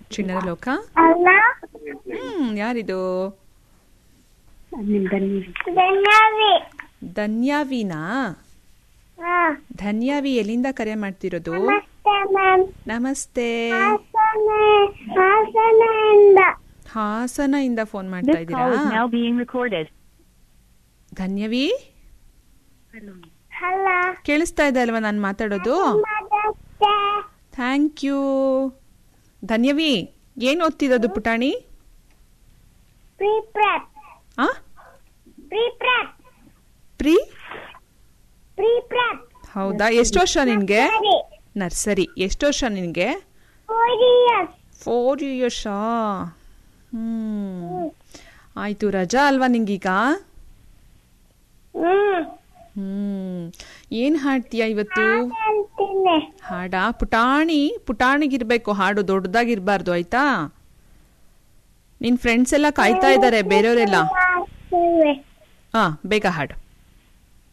ಚಿಣ್ಣರ ಲೋಕ ಅಲ್ಲ ಹ್ಮ್ ಯಾರಿದು ಧನ್ಯವಿ ಧನ್ಯಾವಿನಾ ಹಾ ಧನ್ಯಾವಿ ಎಲ್ಲಿಂದ ಕರೆ ಮಾಡ್ತಿರೋದು ನಮಸ್ತೆ ಮ್ಯಾಮ್ ನಮಸ್ತೆ ಹಾಸನ ಹಾಸನದಿಂದ ಹಾಸನ ಇಂದ ಫೋನ್ ಮಾಡ್ತಾ This ಇದ್ದೀರಾ call is now being recorded. ಧನ್ಯವಿ ಹಲ ಕೇಳಿಸ್ತಾ ಇದೆ ಅಲ್ವಾ ನಾನು ಮಾತಾಡೋದು ನಮಸ್ತೆ ಥ್ಯಾಂಕ್ ಯು ಧನ್ಯವಿ ಏನ್ ಓದ್ತಿರೋದು ಪುಟಾಣಿ ಪ್ರೀ ಪ್ರೆಪ್ ಆ pre prep pre pre prep ಹೌದಾ ಎಷ್ಟು ವರ್ಷ ನಿನ್ಗೆ ಸರಿ ನರ್ಸರಿ ಎಷ್ಟು ವರ್ಷ ನಿನ್ಗೆ ಫೋರ್ ಇಯರ್ಸ್ ಫೋರ್ ಇಯರ್ಸಾ ಹ್ಮ್ ಆಯ್ತು ರಜಾ ಅಲ್ವಾ ನಿಂಗೀಗ ಹ್ಮ್ ಹ್ಮ್ ಏನ್ ಹಾಡ್ತೀಯ ಇವತ್ತು ಹೇಳ್ತೀನಿ ಹಾಡಾ ಪುಟಾಣಿ ಪುಟಾಣಿಗಿರ್ಬೇಕು ಹಾಡು ದೊಡ್ಡದಾಗಿರ್ಬಾರ್ದು ಆಯ್ತಾ ನಿನ್ ಫ್ರೆಂಡ್ಸ್ ಎಲ್ಲ ಕಾಯ್ತಾ ಇದ್ದಾರೆ ಬೇರೆಯವರೆಲ್ಲ ಮಾಡ್ತೀವಿ. ಹಾ ಬೇಗ ಹಾಡು